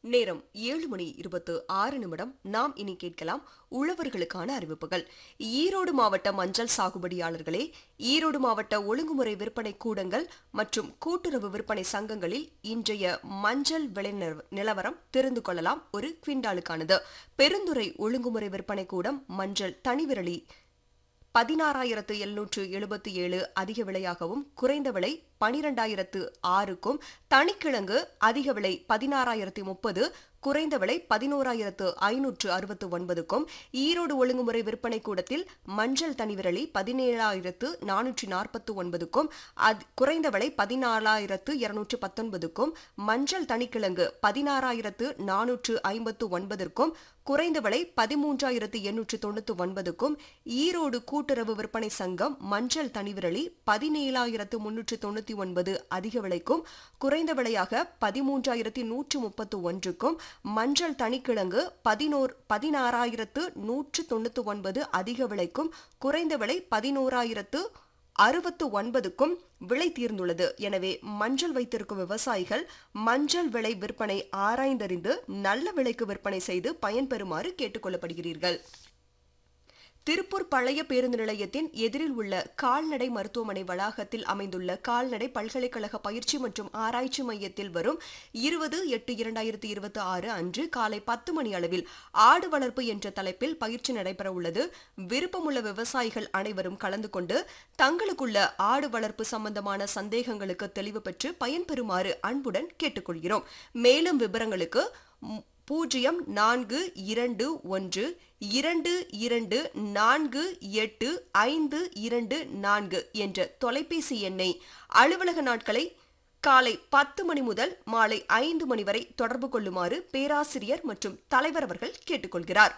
நேரம் ஏழு மணி இருபத்து ஆறு நிமிடம் நாம் இனி கேட்கலாம் உழவர்களுக்கான அறிவிப்புகள் ஈரோடு மாவட்ட மஞ்சள் சாகுபடியாளர்களே ஈரோடு மாவட்ட ஒழுங்குமுறை விற்பனை கூடங்கள் மற்றும் கூட்டுறவு விற்பனை சங்கங்களில் இன்றைய மஞ்சள் விலை நிலவ- நிலவரம் தெரிந்து கொள்ளலாம் ஒரு குவிண்டாலுக்கானது பெருந்துறை ஒழுங்குமுறை விற்பனை கூடம் மஞ்சள் தனிவிரலி பதினாறாயிரத்து எழுநூற்று எழுபத்தி ஏழு அதிக விலையாகவும் குறைந்த விலை பனிரெண்டாயிரத்து ஆறுக்கும் தனிக்கிழங்கு அதிக விலை பதினாறாயிரத்து முப்பது குறைந்த விலை பதினோராயிரத்து ஐநூற்று அறுபத்து ஒன்பதுக்கும் ஈரோடு ஒழுங்குமுறை விற்பனை கூடத்தில் மஞ்சள் தனிவிரலி பதினேழாயிரத்து நானூற்றி நாற்பத்து ஒன்பதுக்கும் அத்- குறைந்த விலை பதினாலாயிரத்து இருநூற்று பத்தொன்பதுக்கும் மஞ்சள் தனிக்கிழங்கு பதினாறாயிரத்து நானூற்று ஐம்பத்து ஒன்பதற்கும் குறைந்த விலை பதிமூன்றாயிரத்து எண்ணூற்று தொண்ணூற்று ஒன்பதுக்கும் ஈரோடு கூட்டுறவு விற்பனை சங்கம் மஞ்சள் தனிவிரலி பதினேழாயிரத்து முன்னூற்று தொண்ணூத்தி ஒன்பது அதிக விலைக்கும் குறைந்த விலையாக பதிமூன்றாயிரத்தி நூற்று முப்பத்து ஒன்றுக்கும் மஞ்சள் தனிக்கிழங்கு பதினோர் பதினாறாயிரத்து நூற்று தொண்ணூத்தி ஒன்பது அதிக விலைக்கும் குறைந்த விலை பதினோராயிரத்து அறுபத்து ஒன்பதுக்கும் விலை தீர்ந்துள்ளது எனவே மஞ்சள் வைத்திருக்கும் விவசாயிகள் மஞ்சள் விலை விற்பனை ஆராய்ந்தறிந்து நல்ல விலைக்கு விற்பனை செய்து பயன்பெறுமாறு கேட்டுக்கொள்ளப்படுகிறீர்கள் திருப்பூர் பழைய பேருந்து நிலையத்தின் எதிரில் உள்ள கால்நடை மருத்துவமனை வளாகத்தில் அமைந்துள்ள கால்நடை பல்கலைக்கழக பயிற்சி மற்றும் ஆராய்ச்சி மையத்தில் வரும் இருபது எட்டு இரண்டாயிரத்தி இருபத்தி ஆறு அன்று காலை பத்து மணி அளவில் ஆடு வளர்ப்பு என்ற தலைப்பில் பயிற்சி நடைபெற உள்ளது விருப்பமுள்ள விவசாயிகள் அனைவரும் கலந்து கொண்டு தங்களுக்குள்ள ஆடு வளர்ப்பு சம்பந்தமான சந்தேகங்களுக்கு தெளிவு பெற்று பயன்பெறுமாறு அன்புடன் கேட்டுக்கொள்கிறோம் மேலும் விவரங்களுக்கு ம், பூஜ்ஜியம் நான்கு இரண்டு ஒன்று இரண்டு இரண்டு நான்கு எட்டு ஐந்து இரண்டு நான்கு என்ற தொலைபேசி எண்ணை அலுவலக நாட்களை காலை பத்து மணி முதல் மாலை ஐந்து மணி வரை தொடர்பு கொள்ளுமாறு பேராசிரியர் மற்றும் தலைவர் அவர்கள் கேட்டுக்கொள்கிறார்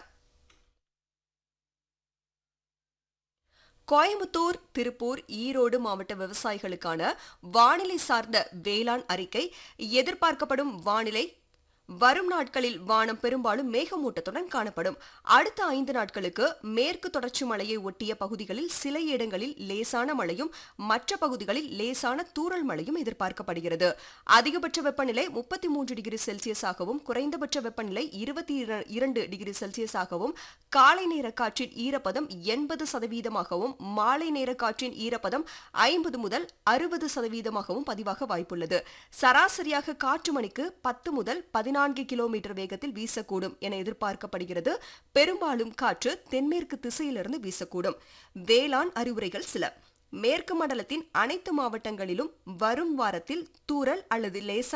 கோயம்புத்தூர் திருப்பூர் ஈரோடு மாவட்ட விவசாயிகளுக்கான வானிலை சார்ந்த வேளாண் அறிக்கை எதிர்பார்க்கப்படும் வானிலை வரும் நாட்களில் வானம் பெரும்பாலும் மேகமூட்டத்துடன் காணப்படும் அடுத்த ஐந்து நாட்களுக்கு மேற்கு தொடர்ச்சி மலையை ஒட்டிய பகுதிகளில் சில இடங்களில் லேசான மழையும் மற்ற பகுதிகளில் லேசான தூறல் மழையும் எதிர்பார்க்கப்படுகிறது அதிகபட்ச வெப்பநிலை முப்பத்தி மூன்று டிகிரி செல்சியஸாகவும் குறைந்தபட்ச வெப்பநிலை இருபத்தி இரண்டு டிகிரி செல்சியஸாகவும் காலை நேர காற்றின் ஈரப்பதம் எண்பது சதவீதமாகவும் மாலை நேர காற்றின் ஈரப்பதம் ஐம்பது முதல் அறுபது சதவீதமாகவும் பதிவாக வாய்ப்புள்ளது சராசரியாக காற்று மணிக்கு பத்து முதல் பதினான்கு கிலோமீட்டர் வேகத்தில் வீசக்கூடும் என எதிர்பார்க்கப்படுகிறது பெரும்பாலும் காற்று தென்மேற்கு திசையிலிருந்து வீசக்கூடும் வேளாண் அறிவுரைகள் சில மேற்கு மண்டலத்தின் அனைத்து மாவட்டங்களிலும் வரும் வாரத்தில் தூறல் அல்லது லேசான